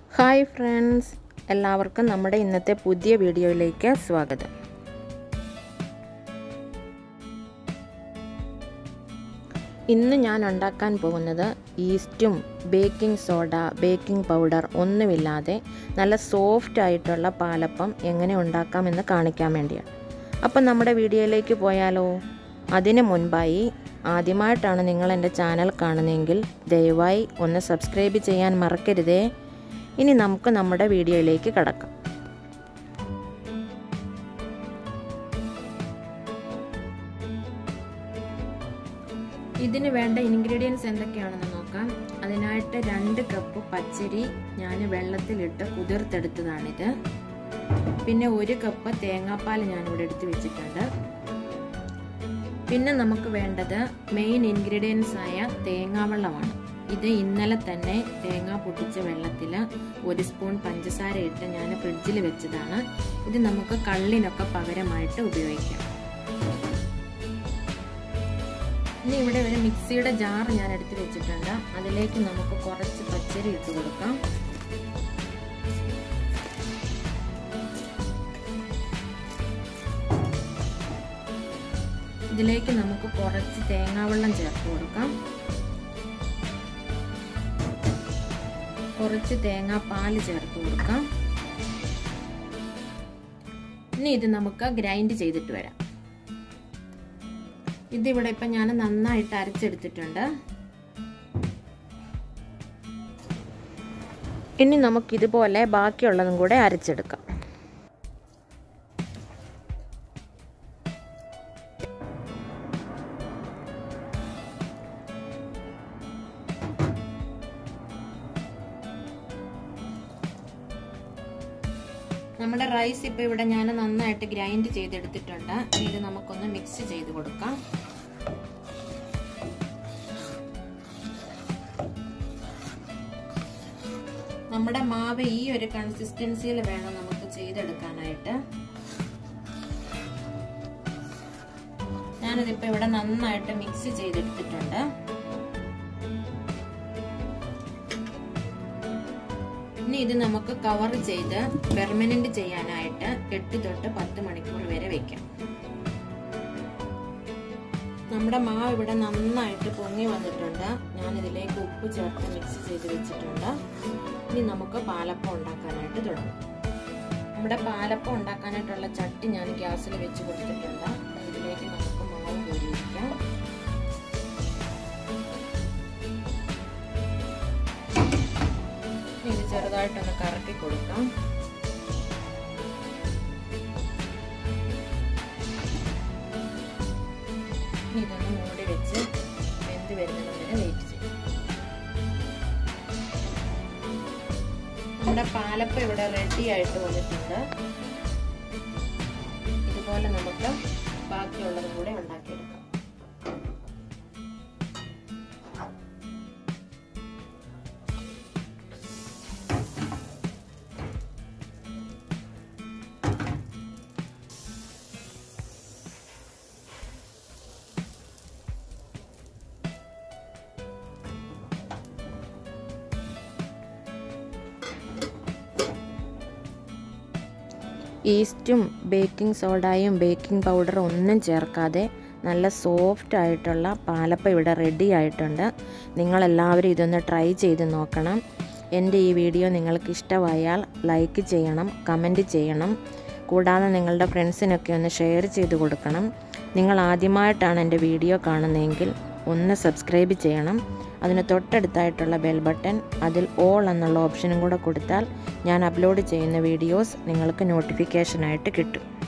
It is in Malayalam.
ഹായ് ഫ്രണ്ട്സ് എല്ലാവർക്കും നമ്മുടെ ഇന്നത്തെ പുതിയ വീഡിയോയിലേക്ക് സ്വാഗതം ഇന്ന് ഞാൻ ഉണ്ടാക്കാൻ പോകുന്നത് ഈസ്റ്റും ബേക്കിംഗ് സോഡ ബേക്കിംഗ് പൗഡർ ഒന്നുമില്ലാതെ നല്ല സോഫ്റ്റ് ആയിട്ടുള്ള പാലപ്പം എങ്ങനെ ഉണ്ടാക്കാമെന്ന് കാണിക്കാൻ വേണ്ടിയാണ് അപ്പം നമ്മുടെ വീഡിയോയിലേക്ക് പോയാലോ അതിന് മുൻപായി ആദ്യമായിട്ടാണ് നിങ്ങൾ എൻ്റെ ചാനൽ കാണുന്നതെങ്കിൽ ദയവായി ഒന്ന് സബ്സ്ക്രൈബ് ചെയ്യാൻ മറക്കരുതേ ഇനി നമുക്ക് നമ്മുടെ വീഡിയോയിലേക്ക് കടക്കാം ഇതിന് വേണ്ട ഇൻഗ്രീഡിയൻസ് എന്തൊക്കെയാണെന്ന് നോക്കാം അതിനായിട്ട് രണ്ട് കപ്പ് പച്ചരി ഞാൻ വെള്ളത്തിലിട്ട് കുതിർത്തെടുത്തതാണിത് പിന്നെ ഒരു കപ്പ് തേങ്ങാപ്പാൽ ഞാനിവിടെ എടുത്ത് വെച്ചിട്ടുണ്ട് പിന്നെ നമുക്ക് വേണ്ടത് മെയിൻ ഇൻഗ്രീഡിയൻസ് ആയ തേങ്ങാവെള്ളമാണ് ഇത് ഇന്നലെ തന്നെ തേങ്ങ പൊട്ടിച്ച വെള്ളത്തിൽ ഒരു സ്പൂൺ പഞ്ചസാര ഇട്ട് ഞാൻ ഫ്രിഡ്ജിൽ വെച്ചതാണ് ഇത് നമുക്ക് കള്ളിനൊക്കെ പകരമായിട്ട് ഉപയോഗിക്കാം ഇനി ഇവിടെ ഒരു മിക്സിയുടെ ജാർ ഞാൻ എടുത്ത് വെച്ചിട്ടുണ്ട് അതിലേക്ക് നമുക്ക് കുറച്ച് പച്ചരി ഇട്ട് കൊടുക്കാം ഇതിലേക്ക് നമുക്ക് കുറച്ച് തേങ്ങാവെള്ളം ചേർത്ത് കൊടുക്കാം കുറച്ച് തേങ്ങാപ്പാൽ ചേർത്ത് കൊടുക്കാം ഇനി ഇത് നമുക്ക് ഗ്രൈൻഡ് ചെയ്തിട്ട് വരാം ഇതിവിടെ ഇപ്പം ഞാൻ നന്നായിട്ട് അരച്ചെടുത്തിട്ടുണ്ട് ഇനി നമുക്കിതുപോലെ ബാക്കിയുള്ളതും കൂടെ അരച്ചെടുക്കാം നമ്മുടെ റൈസ് ഇപ്പോൾ ഇവിടെ ഞാൻ നന്നായിട്ട് ഗ്രൈൻഡ് ചെയ്തെടുത്തിട്ടുണ്ട് ഇത് നമുക്കൊന്ന് മിക്സ് ചെയ്ത് കൊടുക്കാം നമ്മുടെ മാവ് ഈ ഒരു കൺസിസ്റ്റൻസിയിൽ വേണം നമുക്ക് ചെയ്തെടുക്കാനായിട്ട് ഞാനിതിപ്പോൾ ഇവിടെ നന്നായിട്ട് മിക്സ് ചെയ്തെടുത്തിട്ടുണ്ട് ഇനി ഇത് നമുക്ക് കവർ ചെയ്ത് പെർമനന്റ് ചെയ്യാനായിട്ട് എട്ട് തൊട്ട് പത്ത് മണിക്കൂർ വരെ വെക്കാം നമ്മുടെ മാവ് ഇവിടെ നന്നായിട്ട് പൊങ്ങി വന്നിട്ടുണ്ട് ഞാൻ ഇതിലേക്ക് ഉപ്പ് ചേർത്ത് മിക്സ് ചെയ്ത് വെച്ചിട്ടുണ്ട് ഇനി നമുക്ക് പാലപ്പം ഉണ്ടാക്കാനായിട്ട് തുടങ്ങാം നമ്മുടെ പാലപ്പം ഉണ്ടാക്കാനായിട്ടുള്ള ചട്ടി ഞാൻ ഗ്യാസിൽ വെച്ച് കൊടുത്തിട്ടുണ്ട് ഇതിലേക്ക് നമുക്ക് മാവ് കോരി വയ്ക്കാം ഇത് ചെറുതായിട്ടൊന്ന് കറക്കി കൊടുക്കാം ഇതൊന്ന് മൂടി വെച്ച് വെന്ത് വരുന്നത് വരെ വെയിറ്റ് ചെയ്യും നമ്മുടെ പാലപ്പം ഇവിടെ റെഡി ആയിട്ട് വന്നിട്ടുണ്ട് ഇതുപോലെ നമുക്ക് ബാക്കിയുള്ളതും കൂടെ ഉണ്ടാക്കിയെടുക്കാം ഈസ്റ്റും ബേക്കിംഗ് സോഡയും ബേക്കിംഗ് പൗഡറും ഒന്നും ചേർക്കാതെ നല്ല സോഫ്റ്റ് ആയിട്ടുള്ള പാലപ്പം ഇവിടെ റെഡി ആയിട്ടുണ്ട് നിങ്ങളെല്ലാവരും ഇതൊന്ന് ട്രൈ ചെയ്ത് നോക്കണം എൻ്റെ ഈ വീഡിയോ നിങ്ങൾക്ക് ഇഷ്ടമായാൽ ലൈക്ക് ചെയ്യണം കമൻറ്റ് ചെയ്യണം കൂടാതെ നിങ്ങളുടെ ഫ്രണ്ട്സിനൊക്കെ ഒന്ന് ഷെയർ ചെയ്ത് കൊടുക്കണം നിങ്ങൾ ആദ്യമായിട്ടാണ് എൻ്റെ വീഡിയോ കാണുന്നതെങ്കിൽ ഒന്ന് സബ്സ്ക്രൈബ് ചെയ്യണം അതിന് തൊട്ടടുത്തായിട്ടുള്ള ബെൽ ബട്ടൺ അതിൽ ഓൾ എന്നുള്ള ഓപ്ഷനും കൂടെ കൊടുത്താൽ ഞാൻ അപ്ലോഡ് ചെയ്യുന്ന വീഡിയോസ് നിങ്ങൾക്ക് നോട്ടിഫിക്കേഷനായിട്ട് കിട്ടും